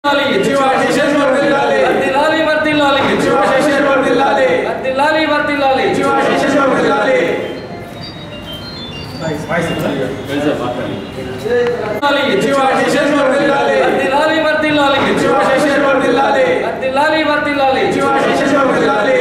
Education వర్ధిల్లాలి. వర్ధిల్లాలి వర్ధిల్లాలి ఎడ్యుకేషన్ వర్ధిల్లాలి. వర్ధిల్లాలి వర్ధిల్లాలి ఎడ్యుకేషన్ వర్ధిల్లాలి. ఎడ్యుకేషన్ వర్ధిల్లాలి. వర్ధిల్లాలి వర్ధిల్లాలి ఎడ్యుకేషన్ వర్ధిల్లాలి. వర్ధిల్లాలి వర్ధిల్లాలి ఎడ్యుకేషన్ వర్ధిల్లాలి.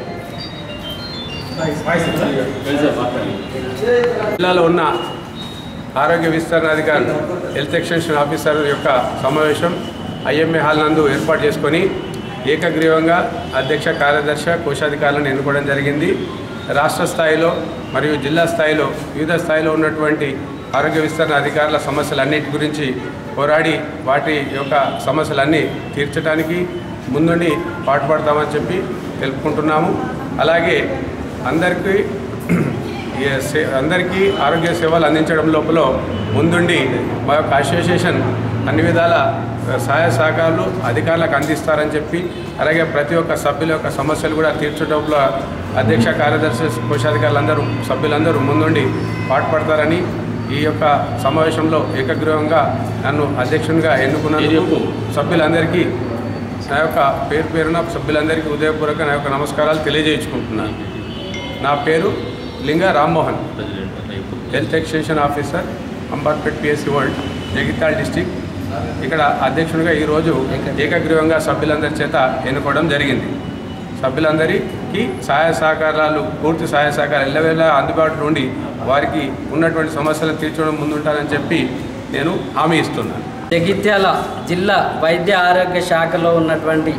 జిల్లాలో ఉన్న ఆరోగ్య విస్తరణ అధికారి హెల్త్ ఎక్స్టెన్షన్ ఆఫీసర్ యొక్క సమావేశం ఐఎంఏ హాల్ నందు ఏర్పాటు చేసుకొని ఏకగ్రీవంగా అధ్యక్ష కార్యదర్శి కోశాధికారులను ఎన్నుకోవడం జరిగింది రాష్ట్ర స్థాయిలో మరియు జిల్లా స్థాయిలో వివిధ స్థాయిలో ఉన్నటువంటి ఆరోగ్య విస్తరణ అధికారుల సమస్యలన్నిటి గురించి పోరాడి వాటి యొక్క సమస్యలన్నీ తీర్చడానికి ముందుండి పాటుపడతామని చెప్పి తెలుపుకుంటున్నాము అలాగే అందరికీ ఈ సే- అందరికీ ఆరోగ్య సేవలు అందించడం లోపల ముందుండి మా యొక్క అసోసియేషన్ అన్ని విధాల సహాయ సహకారాలు అధికారులకు అందిస్తారని చెప్పి అలాగే ప్రతి ఒక్క సభ్యుల యొక్క సమస్యలు కూడా తీర్చడంలో అధ్యక్ష కార్యదర్శి కోశాధికారులందరూ సభ్యులందరూ ముందుండి పాటుపడతారని ఈ యొక్క సమావేశంలో ఏకగ్రీవంగా నన్ను అధ్యక్షునిగా ఎన్నుకున్నందుకు సభ్యులందరికీ నా యొక్క పేరు పేరున సభ్యులందరికీ ఉదయపూర్వక నా యొక్క నమస్కారాలు తెలియజేయించుకుంటున్నాను నా పేరు Linga Rammohan health extension officer Amberpet PSC world Jagtial district ఇక్కడ అధ్యక్షునిగా ఈరోజు ఏకగ్రీవంగా సభ్యులందరి చేత ఎన్నుకోవడం జరిగింది సభ్యులందరికీ సహాయ సహకారాలు పూర్తి సహాయ సహకారాలు ఎల్లవేళ అందుబాటులో ఉండి వారికి ఉన్నటువంటి సమస్యలను తీర్చడం ముందుంటానని చెప్పి నేను హామీ ఇస్తున్నాను జగిత్యాల జిల్లా వైద్య ఆరోగ్య శాఖలో ఉన్నటువంటి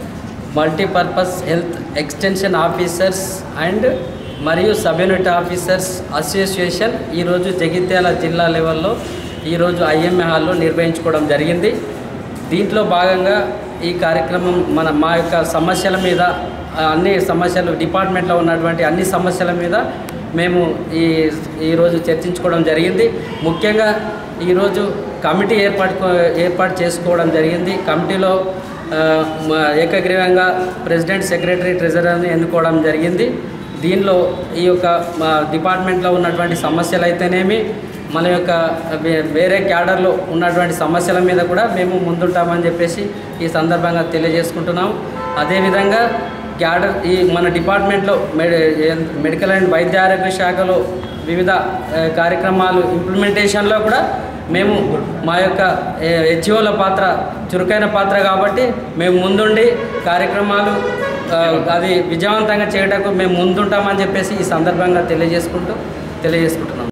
multipurpose health extension officers and మరియు సబ్ యూనిట్ ఆఫీసర్స్ అసోసియేషన్ ఈరోజు జగిత్యాల జిల్లా లెవెల్లో ఈరోజు ఐఎంఏ హాల్లో నిర్వహించుకోవడం జరిగింది దీంట్లో భాగంగా ఈ కార్యక్రమం మన మా యొక్క సమస్యల మీద ఆ, అన్ని సమస్యలు డిపార్ట్మెంట్లో ఉన్నటువంటి అన్ని సమస్యల మీద మేము ఈ ఈరోజు చర్చించుకోవడం జరిగింది ముఖ్యంగా ఈరోజు కమిటీ ఏర్పాటు ఏర్పాటు చేసుకోవడం జరిగింది కమిటీలో ఆ, మా ఏకగ్రీవంగా ప్రెసిడెంట్ సెక్రటరీ ట్రెజరర్ని ఎన్నుకోవడం జరిగింది దీనిలో ఈ యొక్క మా డిపార్ట్మెంట్లో ఉన్నటువంటి సమస్యలు అయితేనేమి మన యొక్క వే- వేరే క్యాడర్లో ఉన్నటువంటి సమస్యల మీద కూడా మేము ముందుంటామని చెప్పేసి ఈ సందర్భంగా తెలియజేసుకుంటున్నాం అదేవిధంగా క్యాడర్ ఈ మన డిపార్ట్మెంట్లో మెడి మెడికల్ అండ్ వైద్య ఆరోగ్య శాఖలో వివిధ ఆ, కార్యక్రమాలు ఇంప్లిమెంటేషన్లో కూడా మేము మా యొక్క హెచ్ఓల పాత్ర చురుకైన పాత్ర కాబట్టి మేము ముందుండి కార్యక్రమాలు ఆ, అది విజయవంతంగా చేయడానికి మేము ముందుంటామని చెప్పేసి ఈ సందర్భంగా తెలియజేసుకుంటూ తెలియజేసుకుంటున్నాం